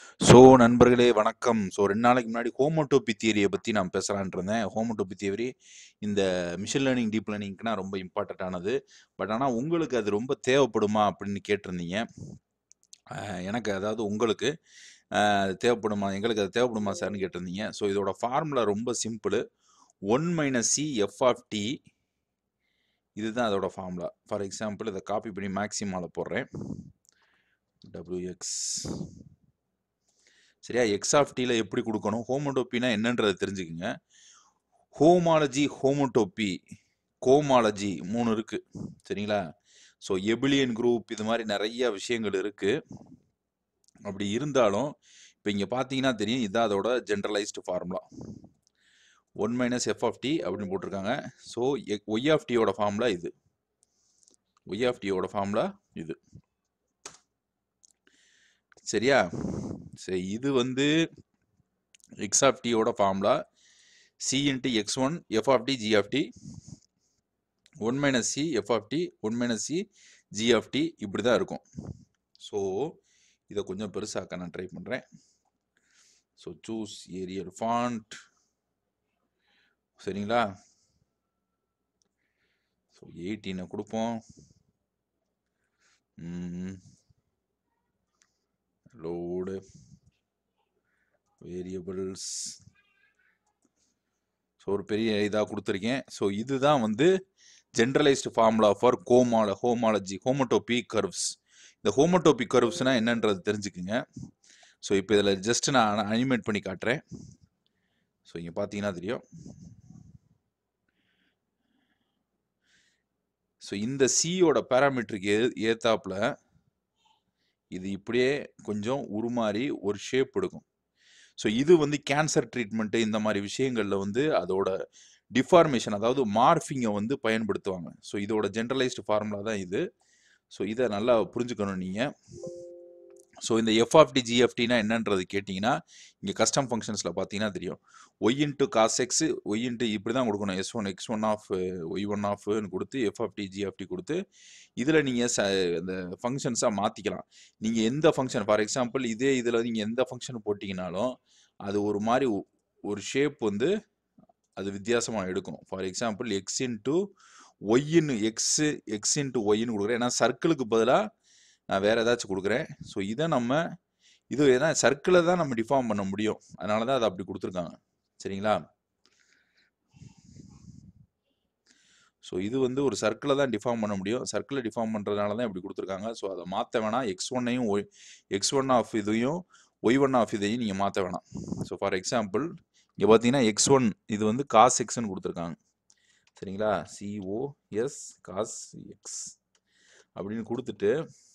so நண்பர்களே வணக்கம் so ரெண்டு நாளைக்கு முன்னாடி ஹோமோடோபி தியரியை பற்றி நான் பேசலான்ட்டு இருந்தேன் ஹோமோடோபி தியரி இந்த மிஷின் லேர்னிங் டீப் லேர்னிங்க்குனா ரொம்ப இம்பார்ட்டண்ட்டானது பட் ஆனால் உங்களுக்கு அது ரொம்ப தேவைப்படுமா அப்படின்னு கேட்டிருந்தீங்க அஹ் எனக்கு அதாவது உங்களுக்கு அஹ், அது தேவைப்படுமா எங்களுக்கு அது தேவைப்படுமா சார்னு கேட்டிருந்தீங்க ஸோ இதோட ஃபார்முலா ரொம்ப simple one minus C F of T இதுதான் அதோட ஃபார்முலா ஃபார் எக்ஸாம்பிள் இதை காப்பி பண்ணி மேக்ஸிமாவில் போடுறேன் டபிள்யூஎக்ஸ் சரியா எக்ஸ் ஆஃப் டியில் எப்படி கொடுக்கணும் ஹோமோடோப்பினா என்னன்றதை தெரிஞ்சுக்குங்க ஹோமாலஜி ஹோமோடோப்பி கோமாலஜி மூணு இருக்கு சரிங்களா ஸோ எபிலியன் குரூப் இது மாதிரி நிறைய விஷயங்கள் இருக்கு அப்படி இருந்தாலும் இப்போ இங்கே பார்த்தீங்கன்னா தெரியும் இதுதான் அதோட generalised formula one minus F of T அப்படின்னு போட்டிருக்காங்க ஸோ ஒய் ஆஃப் டியோட ஃபார்முலா இது ஒய் ஆஃப் டியோட ஃபார்முலா இது சரியா சரி இது வந்து எக்ஸ் ஆஃப் டியோட formula C into X one F of T G of T one minus C F of T one minus C G of T இப்படி தான் இருக்கும் ஸோ இதை கொஞ்சம் பெருசாக்க நான் ட்ரை பண்ணுறேன் ஸோ சூஸ் ஏரியல் ஃபாண்ட் சரிங்களா so எயிட்டீனை கொடுப்போம் லோடு வேரியபிள்ஸ் ஸோ ஒரு பெரிய இதாக கொடுத்துருக்கேன் ஸோ இதுதான் வந்து ஜென்ரலைஸ்டு ஃபார்முலா ஃபார் கோமால ஹோமாலஜி ஹோமோடோபி கர்வ்ஸ் இந்த ஹோமோடோபி கர்வ்ஸ்னால் என்னன்றது தெரிஞ்சுக்குங்க ஸோ இப்போ இதில் ஜஸ்ட் நான் அனிமேட் பண்ணி காட்டுறேன் ஸோ இங்கே பார்த்தீங்கன்னா தெரியும் ஸோ இந்த சியோட பேராமீட்டருக்கு ஏ ஏத்தாப்புல இது இப்படியே கொஞ்சம் உருமாறி ஒரு ஷேப் எடுக்கும் ஸோ இது வந்து கேன்சர் ட்ரீட்மெண்ட்டு இந்த மாதிரி விஷயங்களில் வந்து அதோட டிஃபார்மேஷன் அதாவது மார்ஃபிங்கை வந்து பயன்படுத்துவாங்க ஸோ இதோட ஜென்ரலைஸ்டு ஃபார்முலா தான் இது ஸோ இதை நல்லா புரிஞ்சுக்கணும் நீங்கள் ஸோ இந்த எஃப்ஆஃப்டி ஜிஎஃப்டினா என்னன்றது கேட்டிங்கன்னா இங்கே கஸ்டம் ஃபங்க்ஷன்ஸில் பார்த்தீங்கன்னா தெரியும் Y into cos X Y into இப்படி தான் கொடுக்கணும் S one X one of Y one ஆஃப்னு கொடுத்து எஃப்ஆஃப்டி ஜிஎஃப்டி கொடுத்து இதில் நீங்கள் ச இந்த ஃபங்க்ஷன்ஸாக மாற்றிக்கலாம் நீங்கள் எந்த ஃபங்க்ஷன் ஃபார் எக்ஸாம்பிள் இதே இதில் நீங்கள் எந்த ஃபங்க்ஷன் போட்டிங்கனாலும் அது ஒரு மாதிரி ஒ- ஒரு ஷேப் வந்து அது வித்தியாசமாக எடுக்கும் ஃபார் எக்ஸாம்பிள் எக்ஸ் இன்ட்டு ஒய்ன்னு எக்ஸு எக்ஸ் இன்ட்டு ஒய்ன்னு கொடுக்குறேன் ஏன்னா சர்க்கிளுக்கு பதிலாக நான் வேறு ஏதாச்சும் கொடுக்குறேன் ஸோ இதை நம்ம இது ஏன்னா சர்க்கிளை தான் நம்ம டிஃபார்ம் பண்ண முடியும் அதனால தான் அதை அப்படி கொடுத்துருக்காங்க சரிங்களா ஸோ இது வந்து ஒரு சர்க்கிளை தான் டிஃபார்ம் பண்ண முடியும் சர்க்கிளை டிஃபார்ம் பண்ணுறதுனால தான் இப்படி கொடுத்துருக்காங்க ஸோ அதை மாற்ற வேணாம் எக்ஸ் ஒன்னையும் ஒய் எக்ஸ் ஒன் ஆஃப் இதையும் ஒய் ஒன் ஆஃப் இதையும் நீங்கள் மாற்ற வேணாம் ஸோ ஃபார் எக்ஸாம்பிள் இங்கே பார்த்தீங்கன்னா எக்ஸ் ஒன் இது வந்து காஸ் எக்ஸ்ன்னு கொடுத்துருக்காங்க சரிங்களா சிஓஎஸ் காஸ் எக்ஸ் அப்படின்னு கொடுத்துட்டு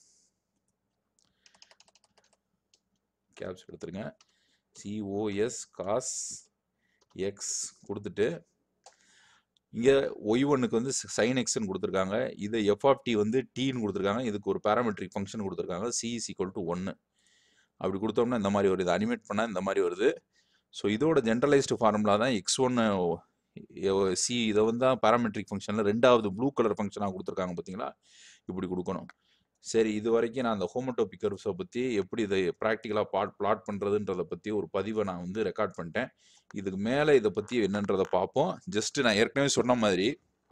கேப்ஸ் எடுத்துருங்க சிஓஎஸ் காஸ் எக்ஸ் கொடுத்துட்டு இங்கே ஒய் ஒன்னுக்கு வந்து சைன் எக்ஸ்னு கொடுத்துருக்காங்க இதை எஃப் ஆஃப் டி வந்து டீன்னு கொடுத்துருக்காங்க இதுக்கு ஒரு பேராமெட்ரிக் ஃபங்க்ஷன் கொடுத்துருக்காங்க சி இஸ் ஈக்குவல் டு ஒன்று அப்படி கொடுத்தோம்னா இந்த மாதிரி வருது அனிமேட் பண்ணால் இந்த மாதிரி வருது ஸோ இதோட ஜென்ரலைஸ்டு ஃபார்முலா தான் எக்ஸ் ஒன்று சி இதை வந்து தான் பேராமெட்ரிக் ஃபங்க்ஷனில் ரெண்டாவது ப்ளூ கலர் ஃபங்க்ஷனாக கொடுத்துருக்காங்க பார்த்தீங்களா இப்படி கொடுக்கணும் சரி இது வரைக்கும் நான் அந்த ஹோமோடோபி கர்வ்ஸை பற்றி எப்படி இதை ப்ராக்டிக்கலாக பாட் பிளாட் பண்ணுறதுன்றதை பற்றி ஒரு பதிவை நான் வந்து ரெக்கார்ட் பண்ணிட்டேன் இதுக்கு மேலே இதை பற்றி என்னன்றதை பார்ப்போம் ஜஸ்ட் நான் ஏற்கனவே சொன்ன மாதிரி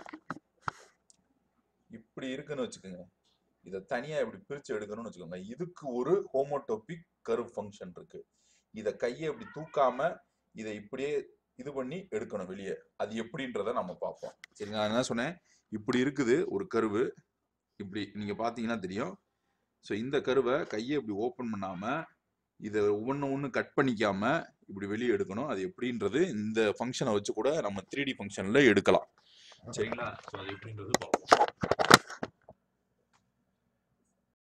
இப்படி இருக்குன்னு வச்சுக்கோங்க இதை தனியாக இப்படி பிரித்து எடுக்கணும்னு வச்சுக்கோங்க இதுக்கு ஒரு ஹோமோடோபிக் கர்வ் ஃபங்க்ஷன் இருக்கு இதை கையை இப்படி தூக்காம இதை இப்படியே இது பண்ணி எடுக்கணும் வெளியே அது எப்படின்றத நம்ம பார்ப்போம் சரிங்களா நான் என்ன சொன்னேன் இப்படி இருக்குது ஒரு கருவு இப்படி நீங்க பார்த்தீங்கன்னா தெரியும் ஸோ இந்த கருவை கையை இப்படி ஓப்பன் பண்ணாம இதை ஒவ்வொன்று ஒன்று கட் பண்ணிக்காம இப்படி வெளியே எடுக்கணும் அது எப்படின்றது இந்த ஃபங்க்ஷனை வச்சு கூட நம்ம த்ரீ டி ஃபங்க்ஷனில் எடுக்கலாம் சரிங்களா ஸோ அது எப்படின்றது பார்ப்போம்